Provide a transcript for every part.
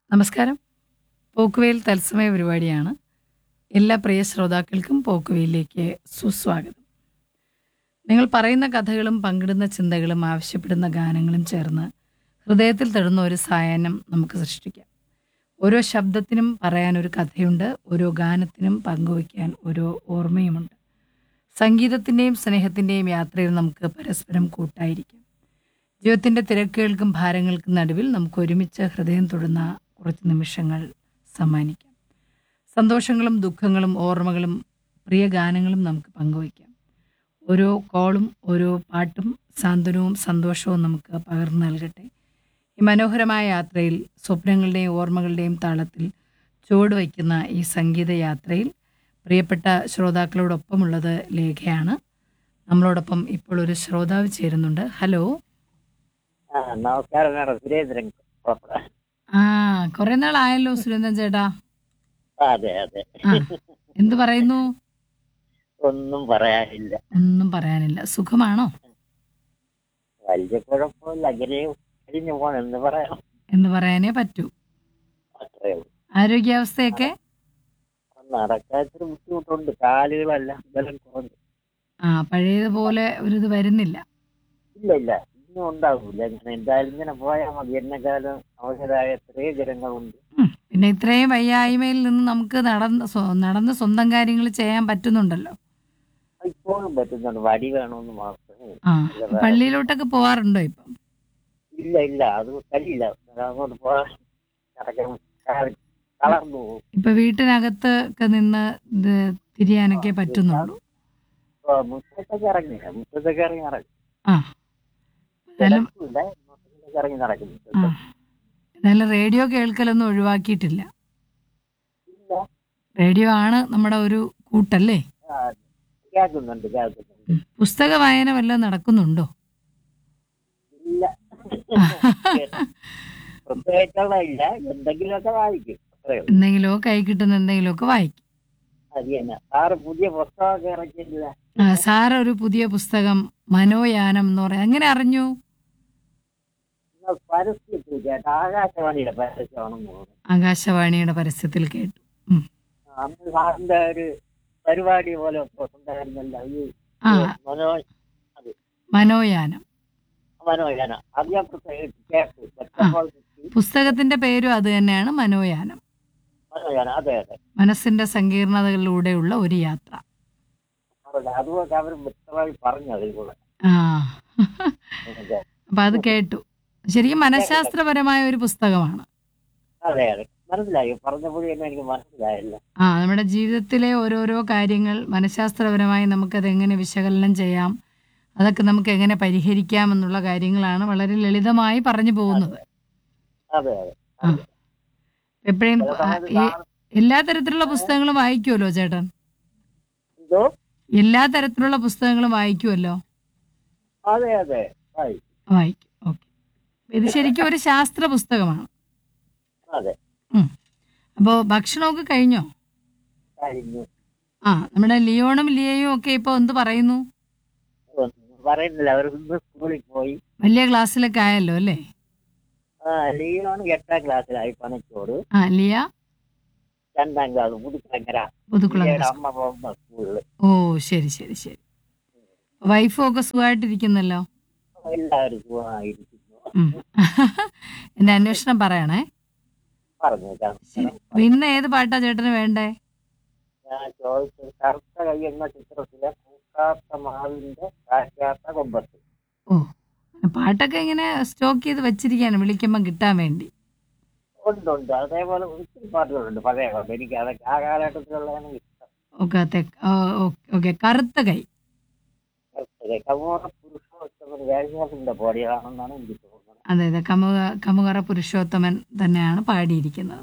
നമസ്കാരം പോക്കുവെയിൽ തത്സമയ പരിപാടിയാണ് എല്ലാ പ്രിയ ശ്രോതാക്കൾക്കും പോക്കുവെയിലേക്ക് സുസ്വാഗതം നിങ്ങൾ പറയുന്ന കഥകളും പങ്കിടുന്ന ചിന്തകളും ആവശ്യപ്പെടുന്ന ഗാനങ്ങളും ചേർന്ന് ഹൃദയത്തിൽ തടുന്ന ഒരു സായാഹ്നം നമുക്ക് സൃഷ്ടിക്കാം ഓരോ ശബ്ദത്തിനും പറയാനൊരു കഥയുണ്ട് ഓരോ ഗാനത്തിനും പങ്കുവയ്ക്കാൻ ഓരോ ഓർമ്മയുമുണ്ട് സംഗീതത്തിൻ്റെയും സ്നേഹത്തിൻ്റെയും യാത്രയിൽ നമുക്ക് പരസ്പരം കൂട്ടായിരിക്കാം ജീവിതത്തിൻ്റെ തിരക്കുകൾക്കും ഭാരങ്ങൾക്കും നടുവിൽ നമുക്ക് ഒരുമിച്ച് ഹൃദയം തൊടുന്ന കുറച്ച് നിമിഷങ്ങൾ സമ്മാനിക്കാം സന്തോഷങ്ങളും ദുഃഖങ്ങളും ഓർമ്മകളും പ്രിയ ഗാനങ്ങളും നമുക്ക് പങ്കുവയ്ക്കാം ഓരോ കോളും ഓരോ പാട്ടും സാന്ത്വനവും സന്തോഷവും നമുക്ക് പകർന്നു നൽകട്ടെ ഈ മനോഹരമായ യാത്രയിൽ സ്വപ്നങ്ങളുടെയും ഓർമ്മകളുടെയും താളത്തിൽ ചുവട് വയ്ക്കുന്ന ഈ സംഗീത യാത്രയിൽ പ്രിയപ്പെട്ട ശ്രോതാക്കളോടൊപ്പമുള്ളത് ലേഖയാണ് നമ്മളോടൊപ്പം ഇപ്പോൾ ഒരു ശ്രോതാവ് ചേരുന്നുണ്ട് ഹലോ ആ നമസ്കാരം മാഡം സുരേന്ദ്രൻ കോപ്പറ. ആ കുറെ നാളായല്ലോ സുരേന്ദ്രൻ ചേട്ടാ അതെ അതെ ആ എന്ത് പറയുന്നു ഒന്നും പറയാനില്ല ഒന്നും പറയാനില്ല സുഖമാണോ വലിയ കുഴപ്പമില്ല അങ്ങനെ കഴിഞ്ഞു പോണെന്ന് പറയാം എന്ന് പറയാനേ പറ്റൂ അത്രേ ഉള്ളൂ ആരോഗ്യാവസ്ഥയൊക്കെ നടക്കാൻ ഇത്തിരി ബുദ്ധിമുട്ടുണ്ട് കാലുകളെല്ലാം ബലം കുറഞ്ഞു ആ പഴയതുപോലെ ഒരു ഇത് വരുന്നില്ല ഇല്ല ഇല്ല ഇന്നും ഉണ്ടാവില്ല ഇങ്ങനെ എന്തായാലും ഇങ്ങനെ പോയാൽ മതി എന്നെക്കാലം അവശരായ എത്രയോ ജനങ്ങളുണ്ട് ഉം, പിന്നെ ഇത്രയും വയ്യായ്മയിൽ നിന്ന് നമുക്ക് നടന്ന് സ്വ- നടന്ന് സ്വന്തം കാര്യങ്ങൾ ചെയ്യാൻ പറ്റുന്നുണ്ടല്ലോ ഇപ്പോഴും പറ്റുന്നുണ്ട് വടി വേണമെന്ന് മാത്രമേ ആ പള്ളിയിലോട്ടൊക്കെ പോവാറുണ്ടോ ഇപ്പം ഇല്ല ഇല്ല അത് കഴിയില്ല അങ്ങോട്ട് പോകാൻ നടക്കാൻ കാല് തളർന്നു പോകും ഇപ്പൊ വീട്ടിനകത്ത് ഒക്കെ നിന്ന് ഇത് തിരിയാനൊക്കെ പറ്റുന്നുള്ളൂ ഇപ്പൊ മുറ്റത്തൊക്കെ ഇറങ്ങി മുറ്റത്തൊക്കെ ഇറങ്ങി നടക്കും ആ എന്തായാലും കിടക്കില്ല, മുറ്റത്തൊക്കെ ഇറങ്ങി നടക്കും ആ എന്തായാലും റേഡിയോ കേൾക്കലൊന്നും ഒഴിവാക്കിയിട്ടില്ല ഇല്ല റേഡിയോ ആണ് നമ്മുടെ ഒരു കൂട്ടല്ലേ ആ, കേൾക്കുന്നുണ്ട് കേൾക്കുന്നുണ്ട് ഉം. പുസ്തക വായന വല്ലതും നടക്കുന്നുണ്ടോ ഇല്ല പ്രത്യേകിച്ചുള്ള ഇല്ല എന്തെങ്കിലുമൊക്കെ വായിക്കും അത്രേ ഉള്ളൂ എന്തെങ്കിലുമോ കൈ കിട്ടുന്ന എന്തെങ്കിലുമൊക്കെ വായിക്കും അത് തന്നെ സാറ് പുതിയ പുസ്തകമൊക്കെ ഇറക്കിയില്ല ആ, സാറ് ഒരു പുതിയ പുസ്തകം മനോയാനം എന്ന് പറയാം എങ്ങനെ അറിഞ്ഞു നിങ്ങൾ പരസ്യത്തിൽ കേട്ട ആകാശവാണിയുടെ പരസ്യമാണെന്ന് തോന്നുന്നു ആകാശവാണിയുടെ പരസ്യത്തിൽ കേട്ടു ഉം. അന്ന് സാറിന്റെ ഒരു പരിപാടി പോലെ ഉണ്ടായിരുന്നല്ലോ ഈ ആ മനോ മനോയാനം മനോജന അത് ഞാൻ പ്രത്യേകിച്ച് കേട്ടു പെട്ടപ്പോൾ കിട്ടി. പുസ്തകത്തിന്റെ പേരും അത് തന്നെയാണ് മനോയാനം മനോജന അതെ അതെ മനസ്സിന്റെ സങ്കീർണതകളിലൂടെയുള്ള ഒരു യാത്ര അവിടെ അതുപോലെ അവർ വ്യക്തമായി പറഞ്ഞു അതിൽ കൂടെ ആ അപ്പൊ അത് കേട്ടു ശരിക്കും മനഃശാസ്ത്രപരമായ ഒരു പുസ്തകമാണ് അതെ അതെ മനസ്സിലായി പറഞ്ഞപ്പോഴും തന്നെ എനിക്ക് മനസ്സിലായില്ല ആ നമ്മുടെ ജീവിതത്തിലെ ഓരോരോ കാര്യങ്ങൾ മനഃശാസ്ത്രപരമായി നമുക്കത് എങ്ങനെ വിശകലനം ചെയ്യാം അതൊക്കെ നമുക്ക് എങ്ങനെ പരിഹരിക്കാം എന്നുള്ള കാര്യങ്ങളാണ് വളരെ ലളിതമായി പറഞ്ഞു പോകുന്നത് അതെ അതെ ആ. എപ്പോഴും ചില സമയത്ത് ഈ സാറ് എല്ലാ തരത്തിലുള്ള പുസ്തകങ്ങളും വായിക്കുമല്ലോ ചേട്ടൻ എന്തോ എല്ലാ തരത്തിലുള്ള പുസ്തകങ്ങളും വായിക്കുമല്ലോ അതെ അതെ ആയി വായിക്കും ഓക്കെ ഇത് ശരിക്കും ഒരു ശാസ്ത്ര പുസ്തകമാണ് അതെ അപ്പോൾ ഭക്ഷണമൊക്കെ കഴിഞ്ഞോ കഴിഞ്ഞു ആ നമ്മുടെ ലിയോണും ലിയയും ഒക്കെ ഇപ്പോൾ എന്ത് പറയുന്നു ഒന്നും പറയുന്നില്ല അവർ ഇന്ന് സ്കൂളിൽ പോയി വലിയ ക്ലാസ്സിലൊക്കെ ആയല്ലോ അല്ലേ ആ ലീവാണ് എട്ടാം ക്ലാസ്സിലായി പനച്ചോട് ആ ലിയ രണ്ടാം ക്ലാസ് പുതുക്കങ്ങര പുതുക്കുളം ലീയുടെ അമ്മ പോകുന്ന സ്കൂളിൽ ഓ ശരി ശരി ശരി വൈഫും ഒക്കെ സുഖമായിട്ടിരിക്കുന്നല്ലോ എല്ലാവരും സുഖമായിരിക്കുന്നു ഉം. എന്റെ അന്വേഷണം പറയണേ പറഞ്ഞേക്കാം ശരി അപ്പൊ ഇന്ന് ഏത് പാട്ടാ ചേട്ടന് വേണ്ടേ ഞാൻ ചോദിച്ചത് കറുത്ത കൈ എന്ന ചിത്രത്തിലെ പൂക്കാത്ത മാവിന്റെ കാറ്റാത്ത കൊമ്പത്ത് ഓ പാട്ടൊക്കെ ഇങ്ങനെ സ്റ്റോക്ക് ചെയ്ത് വെച്ചിരിക്കാണ് വിളിക്കുമ്പോൾ കിട്ടാൻ വേണ്ടി ഉണ്ട് ഉണ്ട് അതേപോലെ ഒത്തിരി പാട്ടുകളുണ്ട് പഴയ പാട്ട് എനിക്ക് അതൊക്കെ ആ കാലഘട്ടത്തിലുള്ളതാണ് ഇഷ്ടം ഓക്കെ ഓക്കെ കറുത്ത കൈ കമോറ പുരുഷോത്തമൻ വേദനാഥിന്റെ ബോഡിയാണെന്നാണ് എനിക്ക് തോന്നുന്നത് അതെ അതെ കമുക കമുകറ പുരുഷോത്തമൻ തന്നെയാണ് പാടിയിരിക്കുന്നത്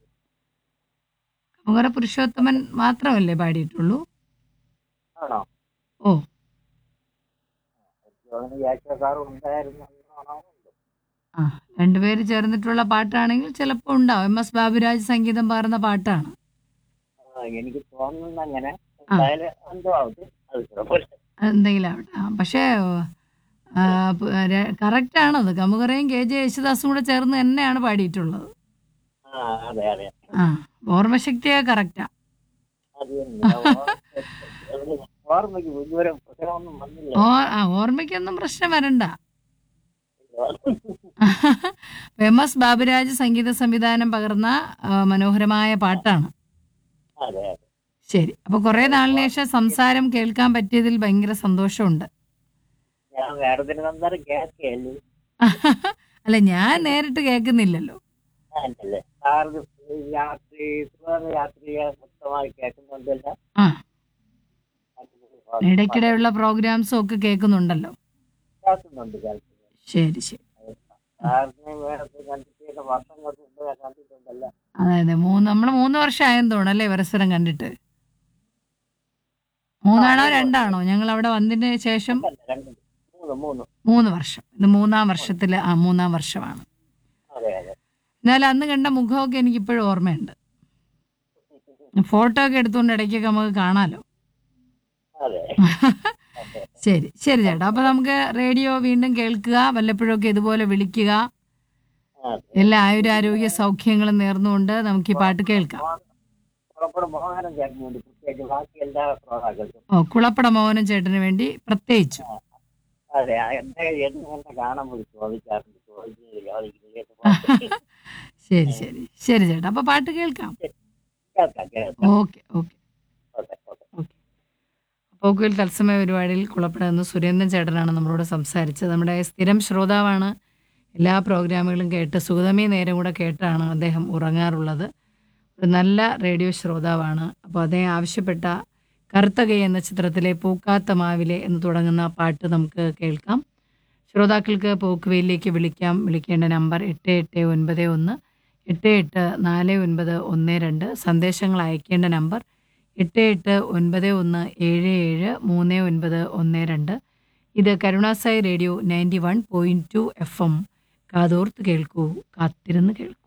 കമുകറ പുരുഷോത്തമൻ മാത്രമല്ലേ പാടിയിട്ടുള്ളൂ ആണോ ഓ എനിക്ക് തോന്നുന്നു യാത്രക്കാരും ഉണ്ടായിരുന്നു എന്നാണോ എന്തോ. ആ രണ്ടുപേര് ചേർന്നിട്ടുള്ള പാട്ടാണെങ്കിൽ ചിലപ്പോൾ ഉണ്ടാവും എം എസ് ബാബുരാജ് സംഗീതം പകർന്ന പാട്ടാണ് ആ, എനിക്ക് തോന്നുന്നത് അങ്ങനെ എന്തായാലും എന്തോ ആവട്ടെ അത് കുഴപ്പമില്ല എന്തെങ്കിലും ആവട്ടെ ആ പക്ഷേ കറക്റ്റ് ആണത് കമുകറയും കെ ജെ യേശുദാസും കൂടെ ചേർന്ന് തന്നെയാണ് പാടിയിട്ടുള്ളത് ആ ആ അതെ അതെ ആ ഓർമ്മശക്തിയൊക്കെ കറക്റ്റാ അത് തന്നെ ഓർമ്മ- ഓർമ്മയ്ക്ക് ഇതുവരെ പ്രശ്നമൊന്നും വന്നില്ല ഓ ആ ഓർമ്മയ്ക്കൊന്നും പ്രശ്നം വരണ്ട എം എസ് ബാബുരാജ് സംഗീത സംവിധാനം പകർന്ന ആ, മനോഹരമായ പാട്ടാണ് അതെ അതെ ശരി അപ്പൊ കുറെ നാളിന് ശേഷം സംസാരം കേൾക്കാൻ പറ്റിയതിൽ ഭയങ്കര സന്തോഷമുണ്ട് ഞാൻ വേറെതിന് നന്നായി കേൾക്കുകയല്ലേ അല്ല ഞാൻ നേരിട്ട് കേൾക്കുന്നില്ലല്ലോ അതല്ലേ സാറിന് രാത്രി സുഖം രാത്രി മൊത്തമായി കേൾക്കുന്നുണ്ടല്ല ആ ഇടയ്ക്കിടെയുള്ള പ്രോഗ്രാംസും ഒക്കെ കേൾക്കുന്നുണ്ടല്ലോ കേൾക്കുന്നുണ്ട് കേൾക്കുന്നുണ്ട് ശരി ശരി സാറിന് വേറെ കണ്ടിട്ട് വർഷങ്ങൾക്ക് മുമ്പ് ഞാൻ കണ്ടിട്ടുണ്ടല്ലോ അതെ അതെ മൂന്ന് നമ്മൾ മൂന്ന് വർഷം ആയെന്ന് തോന്നല്ലേ പരസ്പരം കണ്ടിട്ട് മൂന്നാണോ രണ്ടാണോ ഞങ്ങൾ അവിടെ വന്നതിന് ശേഷം അല്ല, രണ്ട് മൂന്ന് മൂന്ന് മൂന്ന് വർഷം ഇത് മൂന്നാം വർഷത്തില് ആ മൂന്നാം വർഷമാണ് അതെ അതെ എന്നാൽ അന്ന് കണ്ട മുഖമൊക്കെ എനിക്ക് ഇപ്പോഴും ഓർമ്മയുണ്ട് ഫോട്ടോ ഒക്കെ എടുത്തുകൊണ്ട് ഇടയ്ക്കൊക്കെ നമുക്ക് കാണാലോ അതെ അതെ ശരി ശരി ചേട്ടാ അപ്പൊ നമുക്ക് റേഡിയോ വീണ്ടും കേൾക്കുക വല്ലപ്പോഴൊക്കെ ഇതുപോലെ വിളിക്കുക അതെ എല്ലാ ആയുരാരോഗ്യ സൗഖ്യങ്ങളും നേർന്നുകൊണ്ട് നമുക്ക് ഈ പാട്ട് കേൾക്കാം പുറപ്പെടും മോഹനം ചേർന്നുണ്ട് പ്രത്യേകിച്ച് ബാക്കി എല്ലാ ശ്രോതാക്കൾക്കും ഓ കുളപ്പട മോഹനൻ ചേട്ടന് വേണ്ടി പ്രത്യേകിച്ചു അതെ എന്റെ എന്ന് എന്നെ കാണാൻ വിളിച്ചു ചോദിക്കാറുണ്ട് ചോദിക്കുന്നത് ചോദിക്കുന്നത് കേട്ട് പാട്ട് ശരി ശരി ശരി ചേട്ടാ അപ്പൊ പാട്ട് കേൾക്കാം കേൾക്കാം കേൾക്കാം okay okay okay okay okay പോക്കുവിൽ തത്സമയ പരിപാടിയിൽ കുളപ്പട എന്ന സുരേന്ദ്രൻ ചേട്ടനാണ് നമ്മളോട് സംസാരിച്ചത് നമ്മുടെ സ്ഥിരം ശ്രോതാവാണ് എല്ലാ പ്രോഗ്രാമുകളും കേട്ട് സുഗതമി നേരം കൂടെ കേട്ടാണ് അദ്ദേഹം ഉറങ്ങാറുള്ളത് ഒരു നല്ല റേഡിയോ ശ്രോതാവാണ് അപ്പോൾ അദ്ദേഹം ആവശ്യപ്പെട്ട കറുത്തകൈ എന്ന ചിത്രത്തിലെ പൂക്കാത്ത മാവിലെ എന്ന് തുടങ്ങുന്ന പാട്ട് നമുക്ക് കേൾക്കാം ശ്രോതാക്കൾക്ക് പോക്കുവയിലേക്ക് വിളിക്കാം വിളിക്കേണ്ട നമ്പർ എട്ട് എട്ട് ഒൻപത് ഒന്ന് എട്ട് എട്ട് നാല് ഒൻപത് ഒന്ന് രണ്ട് സന്ദേശങ്ങൾ അയക്കേണ്ട നമ്പർ എട്ട് എട്ട് ഒൻപത് ഒന്ന് ഏഴ് ഏഴ് മൂന്ന് ഒൻപത് ഒന്ന് രണ്ട് ഇത് Karunasai radio ninety one point two F M കാതോർത്ത് കേൾക്കൂ കാത്തിരുന്ന് കേൾക്കൂ